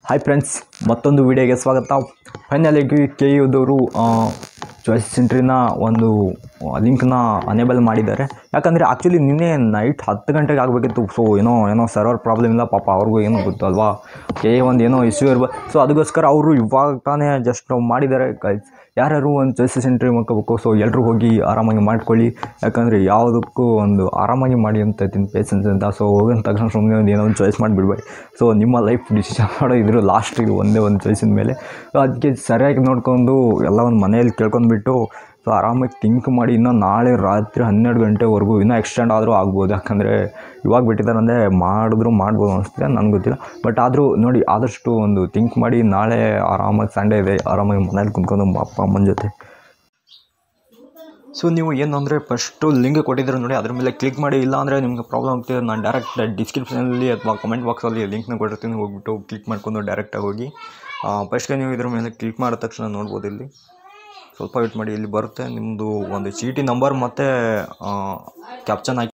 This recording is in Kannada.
ಹಾಯ್ ಫ್ರೆಂಡ್ಸ್ ಮತ್ತೊಂದು ವಿಡಿಯೋಗೆ ಸ್ವಾಗತ ಫೈನಲಿಗೆ ಕೆ ಯುದವರು ಚಾಯ್ಸ್ ಸೆಂಟ್ರಿನ ಒಂದು ಲಿಂಕ್ನ ಅನೇಬಲ್ ಮಾಡಿದ್ದಾರೆ ಯಾಕಂದರೆ ಆ್ಯಕ್ಚುಲಿ ನಿನ್ನೆ ನೈಟ್ ಹತ್ತು ಗಂಟೆಗೆ ಆಗಬೇಕಿತ್ತು ಸೊ ಏನೋ ಏನೋ ಸರ್ವರ್ ಪ್ರಾಬ್ಲಮ್ ಇಲ್ಲ ಪಾಪ ಅವ್ರಿಗೂ ಏನೋ ಗೊತ್ತು ಅಲ್ವಾ ಕೆ ಒಂದು ಏನೋ ಇಶ್ಯೂ ಇರ್ಬೋದು ಸೊ ಅದಕ್ಕೋಸ್ಕರ ಅವರು ಇವಾಗ ತಾನೇ ಜಸ್ಟ್ ಮಾಡಿದ್ದಾರೆ ಗೈಸ್ ಯಾರ್ಯಾರು ಒಂದು ಚಾಯ್ಸ್ ಸೆಂಟ್ರಿ ಮಾಡ್ಕೋಬೇಕು ಸೊ ಎಲ್ಲರೂ ಹೋಗಿ ಆರಾಮಾಗಿ ಮಾಡ್ಕೊಳ್ಳಿ ಯಾಕಂದರೆ ಯಾವುದಕ್ಕೂ ಒಂದು ಆರಾಮಾಗಿ ಮಾಡಿ ಅಂತ ಇದ್ದೀನಿ ಪೇಷನ್ಸ್ ಅಂತ ಸೊ ಹೋಗಿದ ತಕ್ಷಣ ಸುಮ್ಮನೆ ಒಂದು ಏನೋ ಒಂದು ಚಾಯ್ಸ್ ಮಾಡಿಬಿಡ್ಬೇಡಿ ಸೊ ನಿಮ್ಮ ಲೈಫ್ ಡಿಸಿಷನ್ ಮಾಡೋ ಇದ್ರ ಲಾಸ್ಟ್ ಇದು ಒಂದೇ ಒಂದು ಚಾಯ್ಸಿನ ಮೇಲೆ ಸೊ ಅದಕ್ಕೆ ಸರಿಯಾಗಿ ನೋಡ್ಕೊಂಡು ಎಲ್ಲ ಒಂದು ಮನೆಯಲ್ಲಿ ಕೇಳ್ಕೊಂಡ್ಬಿಟ್ಟು ಸೊ ಆರಾಮಾಗಿ ಥಿಂಕ್ ಮಾಡಿ ಇನ್ನೂ ನಾಳೆ ರಾತ್ರಿ ಹನ್ನೆರಡು ಗಂಟೆವರೆಗೂ ಇನ್ನೂ ಎಕ್ಸ್ಟೆಂಡ್ ಆದರೂ ಆಗ್ಬೋದು ಯಾಕಂದರೆ ಇವಾಗ ಬಿಟ್ಟಿದ್ದಾರೆ ಅಂದರೆ ಮಾಡಿದ್ರು ಮಾಡ್ಬೋದು ಅನಿಸ್ತಿದೆ ನನಗೆ ಗೊತ್ತಿಲ್ಲ ಬಟ್ ಆದರೂ ನೋಡಿ ಆದಷ್ಟು ಒಂದು ಥಿಂಕ್ ಮಾಡಿ ನಾಳೆ ಆರಾಮಾಗಿ ಸಂಡೇ ಇದೆ ಆರಾಮಾಗಿ ಮನೇಲಿ ಕುಂತ್ಕೊಂಡು ನಮ್ಮ ಅಪ್ಪ ಅಮ್ಮನ ಜೊತೆ ಸೊ ನೀವು ಏನು ಅಂದರೆ ಫಸ್ಟು ಲಿಂಕ್ ಕೊಟ್ಟಿದ್ರೆ ನೋಡಿ ಅದ್ರ ಮೇಲೆ ಕ್ಲಿಕ್ ಮಾಡಿ ಇಲ್ಲ ಅಂದರೆ ನಿಮಗೆ ಪ್ರಾಬ್ಲಮ್ ಆಗ್ತಿದೆ ನಾನು ಡೈರೆಕ್ಟ್ ಡಿಸ್ಕ್ರಿಪ್ಷನಲ್ಲಿ ಅಥವಾ ಕಮೆಂಟ್ ಬಾಕ್ಸಲ್ಲಿ ಲಿಂಕ್ನ ಕೊಟ್ಟಿರ್ತೀನಿ ಹೋಗ್ಬಿಟ್ಟು ಕ್ಲಿಕ್ ಮಾಡ್ಕೊಂಡು ಡೈರೆಕ್ಟಾಗಿ ಹೋಗಿ ಫಸ್ಟ್ಗೆ ನೀವು ಇದ್ರ ಮೇಲೆ ಕ್ಲಿಕ್ ಮಾಡಿದ ತಕ್ಷಣ ನೋಡ್ಬೋದು ಇಲ್ಲಿ ಸ್ವಲ್ಪ ವೇಟ್ ಮಾಡಿ ಇಲ್ಲಿ ಬರುತ್ತೆ ನಿಮ್ಮದು ಒಂದು ಚೀಟಿ ನಂಬರ್ ಮತ್ತು ಕ್ಯಾಪ್ಚನ್ ಹಾಕಿ